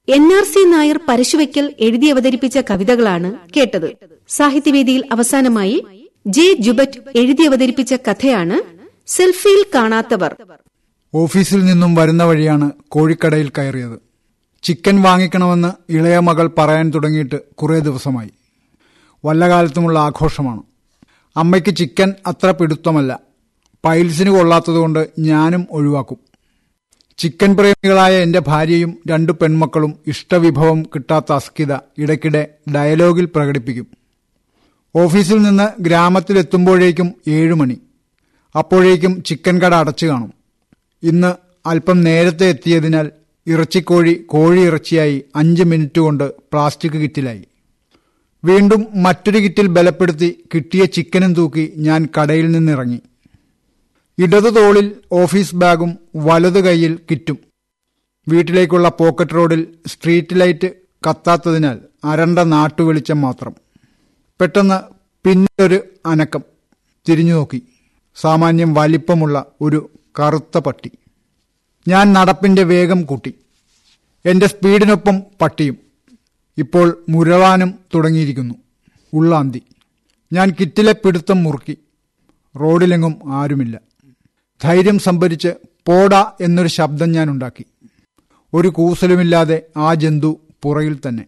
N R C Nair Parasuvaikkal എഴുതി അവതരിപ്പിച്ച കവിതകളാണ് കേട്ടത് സാഹിത്യവേദിയിൽ അവസാനമായി ജെ ജുബറ്റ് എഴുതി അവതരിപ്പിച്ച കഥയാണ് സെൽഫിയിൽ കാണാത്തവർ ഓഫീസിൽ നിന്നും വരുന്ന വഴിയാണ് കോഴിക്കടയിൽ കയറിയത് ചിക്കൻ വാങ്ങിക്കണമെന്ന് ഇളയ മകൾ പറയാൻ തുടങ്ങിയിട്ട് കുറേ ദിവസമായി വല്ല കാലത്തുമുള്ള ആഘോഷമാണ് അമ്മയ്ക്ക് ചിക്കൻ അത്ര പിടുത്തമല്ല പൈൽസിന് കൊള്ളാത്തതുകൊണ്ട് ഞാനും ഒഴിവാക്കും ചിക്കൻ പ്രേമികളായ എന്റെ ഭാര്യയും രണ്ടു പെൺമക്കളും ഇഷ്ടവിഭവം കിട്ടാത്ത അസ്കിത ഇടയ്ക്കിടെ ഡയലോഗിൽ പ്രകടിപ്പിക്കും ഓഫീസിൽ നിന്ന് ഗ്രാമത്തിലെത്തുമ്പോഴേക്കും ഏഴുമണി അപ്പോഴേക്കും ചിക്കൻ കട അടച്ചു കാണും ഇന്ന് അല്പം നേരത്തെ എത്തിയതിനാൽ ഇറച്ചിക്കോഴി കോഴി ഇറച്ചിയായി അഞ്ച് മിനിറ്റ് കൊണ്ട് പ്ലാസ്റ്റിക് കിറ്റിലായി വീണ്ടും മറ്റൊരു കിറ്റിൽ ബലപ്പെടുത്തി കിട്ടിയ ചിക്കനും തൂക്കി ഞാൻ കടയിൽ നിന്നിറങ്ങി ഇടതു തോളിൽ ഓഫീസ് ബാഗും വലതു കൈയിൽ കിറ്റും വീട്ടിലേക്കുള്ള പോക്കറ്റ് റോഡിൽ സ്ട്രീറ്റ് ലൈറ്റ് കത്താത്തതിനാൽ അരണ്ട നാട്ടുവെളിച്ചം മാത്രം പെട്ടെന്ന് പിന്നൊരു അനക്കം തിരിഞ്ഞു നോക്കി സാമാന്യം വലിപ്പമുള്ള ഒരു കറുത്ത പട്ടി ഞാൻ നടപ്പിന്റെ വേഗം കൂട്ടി എന്റെ സ്പീഡിനൊപ്പം പട്ടിയും ഇപ്പോൾ മുരളാനും തുടങ്ങിയിരിക്കുന്നു ഉള്ളാന്തി ഞാൻ കിറ്റിലെ പിടുത്തം മുറുക്കി റോഡിലെങ്ങും ആരുമില്ല ധൈര്യം സംഭരിച്ച് പോടാ എന്നൊരു ശബ്ദം ഞാൻ ഉണ്ടാക്കി ഒരു കൂസലുമില്ലാതെ ആ ജന്തു പുറയിൽ തന്നെ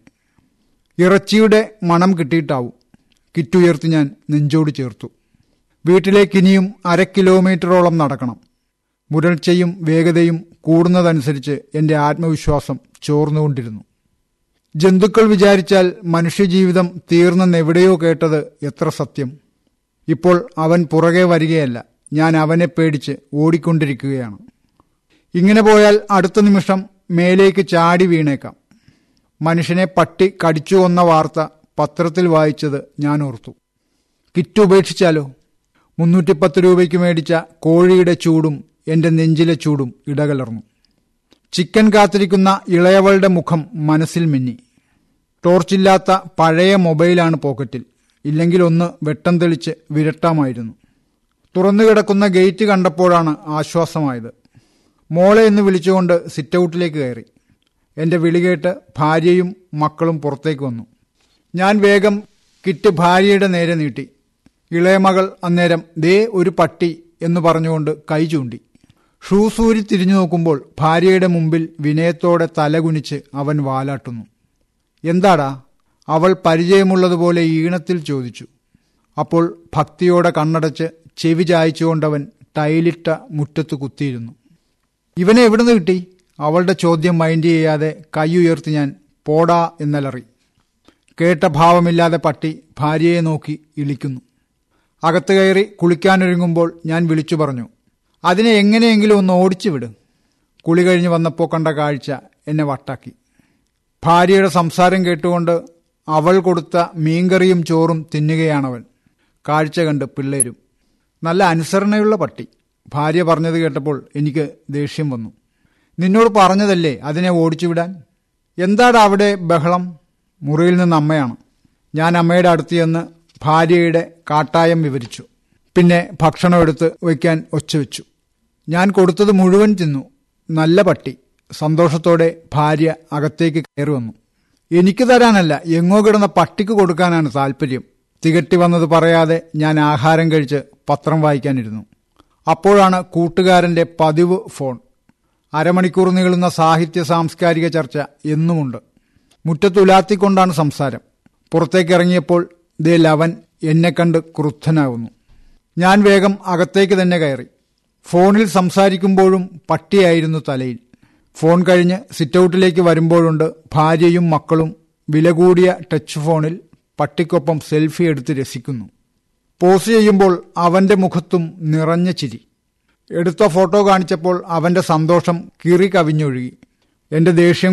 ഇറച്ചിയുടെ മണം കിട്ടിയിട്ടാവും കിറ്റുയർത്തി ഞാൻ നെഞ്ചോട് ചേർത്തു വീട്ടിലേക്ക് ഇനിയും അര കിലോമീറ്ററോളം നടക്കണം മുരൾച്ചയും വേഗതയും കൂടുന്നതനുസരിച്ച് എന്റെ ആത്മവിശ്വാസം ചോർന്നുകൊണ്ടിരുന്നു ജന്തുക്കൾ വിചാരിച്ചാൽ മനുഷ്യജീവിതം തീർന്നെന്നെവിടെയോ കേട്ടത് എത്ര സത്യം ഇപ്പോൾ അവൻ പുറകെ വരികയല്ല ഞാൻ അവനെ പേടിച്ച് ഓടിക്കൊണ്ടിരിക്കുകയാണ് ഇങ്ങനെ പോയാൽ അടുത്ത നിമിഷം മേലേക്ക് ചാടി വീണേക്കാം മനുഷ്യനെ പട്ടി കടിച്ചു കൊന്ന വാർത്ത പത്രത്തിൽ വായിച്ചത് ഞാൻ ഓർത്തു കിറ്റ് ഉപേക്ഷിച്ചാലോ മുന്നൂറ്റിപ്പത്ത് രൂപയ്ക്ക് മേടിച്ച കോഴിയുടെ ചൂടും എന്റെ നെഞ്ചിലെ ചൂടും ഇടകലർന്നു ചിക്കൻ കാത്തിരിക്കുന്ന ഇളയവളുടെ മുഖം മനസ്സിൽ മിന്നി ടോർച്ചില്ലാത്ത പഴയ മൊബൈലാണ് പോക്കറ്റിൽ ഇല്ലെങ്കിൽ ഒന്ന് വെട്ടം തെളിച്ച് വിരട്ടാമായിരുന്നു തുറന്നു കിടക്കുന്ന ഗേറ്റ് കണ്ടപ്പോഴാണ് ആശ്വാസമായത് മോളെ എന്ന് വിളിച്ചുകൊണ്ട് സിറ്റൌട്ടിലേക്ക് കയറി എന്റെ വിളി കേട്ട് ഭാര്യയും മക്കളും പുറത്തേക്ക് വന്നു ഞാൻ വേഗം കിറ്റ് ഭാര്യയുടെ നേരെ നീട്ടി ഇളയമകൾ അന്നേരം ദേ ഒരു പട്ടി എന്ന് പറഞ്ഞുകൊണ്ട് കൈ ചൂണ്ടി ഷൂസൂരി തിരിഞ്ഞു നോക്കുമ്പോൾ ഭാര്യയുടെ മുമ്പിൽ വിനയത്തോടെ തലകുനിച്ച് അവൻ വാലാട്ടുന്നു എന്താടാ അവൾ പരിചയമുള്ളതുപോലെ ഈണത്തിൽ ചോദിച്ചു അപ്പോൾ ഭക്തിയോടെ കണ്ണടച്ച് ചെവി ചായച്ചുകൊണ്ടവൻ ടൈലിട്ട മുറ്റത്ത് കുത്തിയിരുന്നു ഇവനെ എവിടുന്ന് കിട്ടി അവളുടെ ചോദ്യം മൈൻഡ് ചെയ്യാതെ കൈ ഉയർത്തി ഞാൻ പോടാ എന്നലറി കേട്ട ഭാവമില്ലാതെ പട്ടി ഭാര്യയെ നോക്കി ഇളിക്കുന്നു അകത്ത് കയറി കുളിക്കാനൊരുങ്ങുമ്പോൾ ഞാൻ വിളിച്ചു പറഞ്ഞു അതിനെ എങ്ങനെയെങ്കിലും ഒന്ന് ഓടിച്ചു വിട് കുളി കഴിഞ്ഞ് വന്നപ്പോൾ കണ്ട കാഴ്ച എന്നെ വട്ടാക്കി ഭാര്യയുടെ സംസാരം കേട്ടുകൊണ്ട് അവൾ കൊടുത്ത മീൻകറിയും ചോറും തിന്നുകയാണവൻ കാഴ്ച കണ്ട് പിള്ളേരും നല്ല അനുസരണയുള്ള പട്ടി ഭാര്യ പറഞ്ഞത് കേട്ടപ്പോൾ എനിക്ക് ദേഷ്യം വന്നു നിന്നോട് പറഞ്ഞതല്ലേ അതിനെ ഓടിച്ചു വിടാൻ എന്താടാ അവിടെ ബഹളം മുറിയിൽ നിന്ന് അമ്മയാണ് ഞാൻ അമ്മയുടെ അടുത്ത് ചെന്ന് ഭാര്യയുടെ കാട്ടായം വിവരിച്ചു പിന്നെ ഭക്ഷണം എടുത്ത് വയ്ക്കാൻ ഒച്ചവെച്ചു ഞാൻ കൊടുത്തത് മുഴുവൻ തിന്നു നല്ല പട്ടി സന്തോഷത്തോടെ ഭാര്യ അകത്തേക്ക് കയറി വന്നു എനിക്ക് തരാനല്ല എങ്ങോ കിടന്ന പട്ടിക്ക് കൊടുക്കാനാണ് താല്പര്യം തികട്ടി വന്നത് പറയാതെ ഞാൻ ആഹാരം കഴിച്ച് പത്രം വായിക്കാനിരുന്നു അപ്പോഴാണ് കൂട്ടുകാരന്റെ പതിവ് ഫോൺ അരമണിക്കൂർ നീളുന്ന സാഹിത്യ സാംസ്കാരിക ചർച്ച എന്നുമുണ്ട് മുറ്റത്തുലാത്തിക്കൊണ്ടാണ് സംസാരം പുറത്തേക്കിറങ്ങിയപ്പോൾ ദേ ലവൻ എന്നെ കണ്ട് ക്രുദ്ധനാകുന്നു ഞാൻ വേഗം അകത്തേക്ക് തന്നെ കയറി ഫോണിൽ സംസാരിക്കുമ്പോഴും പട്ടിയായിരുന്നു തലയിൽ ഫോൺ കഴിഞ്ഞ് സിറ്റൌട്ടിലേക്ക് വരുമ്പോഴുണ്ട് ഭാര്യയും മക്കളും വില കൂടിയ ടച്ച് ഫോണിൽ പട്ടിക്കൊപ്പം സെൽഫി എടുത്ത് രസിക്കുന്നു പോസ് ചെയ്യുമ്പോൾ അവന്റെ മുഖത്തും നിറഞ്ഞ ചിരി എടുത്ത ഫോട്ടോ കാണിച്ചപ്പോൾ അവന്റെ സന്തോഷം കിറി കവിഞ്ഞൊഴുകി എന്റെ ദേഷ്യം